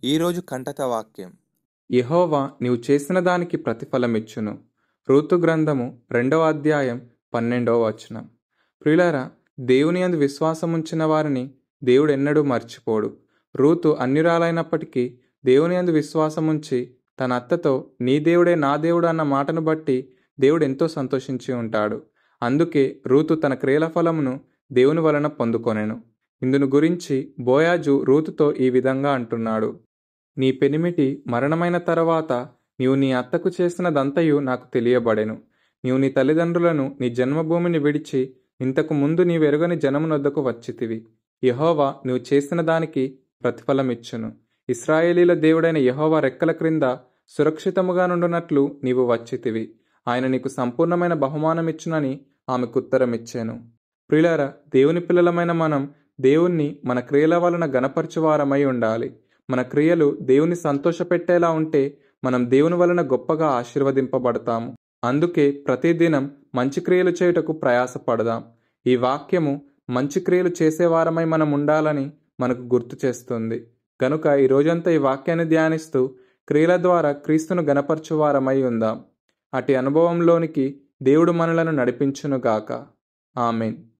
ఈరోజు కంటత వాక్యం యెహోవా నీవు చేసిన దానికి ప్రతిఫలమిచ్చును రూతు గ్రంథము రెండవ అధ్యాయం పన్నెండవ వచనం ప్రియులారా దేవుని యందు విశ్వాసముంచిన వారిని దేవుడు ఎన్నడూ మర్చిపోడు రూతు అన్యురాలైనప్పటికీ దేవుని యందు విశ్వాసముంచి తన అత్తతో నీ దేవుడే నా దేవుడు అన్న మాటను బట్టి దేవుడు ఎంతో సంతోషించి ఉంటాడు అందుకే రూతు తన క్రియల ఫలమును దేవుని వలన పొందుకొనెను ఇందును గురించి బోయాజు రూతుతో ఈ విధంగా అంటున్నాడు నీ పెనిమిటి మరణమైన తర్వాత నీవు నీ అత్తకు చేసినదంతయు నాకు తెలియబడెను నీవు నీ తల్లిదండ్రులను నీ జన్మభూమిని విడిచి ఇంతకు ముందు నీ వెరుగని జనమునొద్దకు వచ్చితివి యహోవా నీవు చేసిన దానికి ప్రతిఫలమిచ్చును ఇస్రాయేలీల దేవుడైన యహోవా రెక్కల క్రింద సురక్షితముగా నుండునట్లు నీవు వచ్చితివి ఆయన నీకు సంపూర్ణమైన బహుమానమిచ్చునని ఆమెకు ఉత్తరమిచ్చాను ప్రియులారా దేవుని పిల్లలమైన మనం దేవుణ్ణి మన క్రియల వలన గనపరచువారమై ఉండాలి మన క్రియలు దేవుని సంతోషపెట్టేలా ఉంటే మనం దేవుని వలన గొప్పగా ఆశీర్వదింపబడతాము అందుకే ప్రతిదినం మంచి క్రియలు చేయుటకు ప్రయాసపడదాం ఈ వాక్యము మంచి క్రియలు చేసేవారమై మనం ఉండాలని మనకు గుర్తు చేస్తుంది గనుక ఈ రోజంతా ఈ వాక్యాన్ని ధ్యానిస్తూ క్రియల ద్వారా క్రీస్తును గనపరచువారమై ఉందాం అటు అనుభవంలోనికి దేవుడు మనలను నడిపించునుగాక ఆమెన్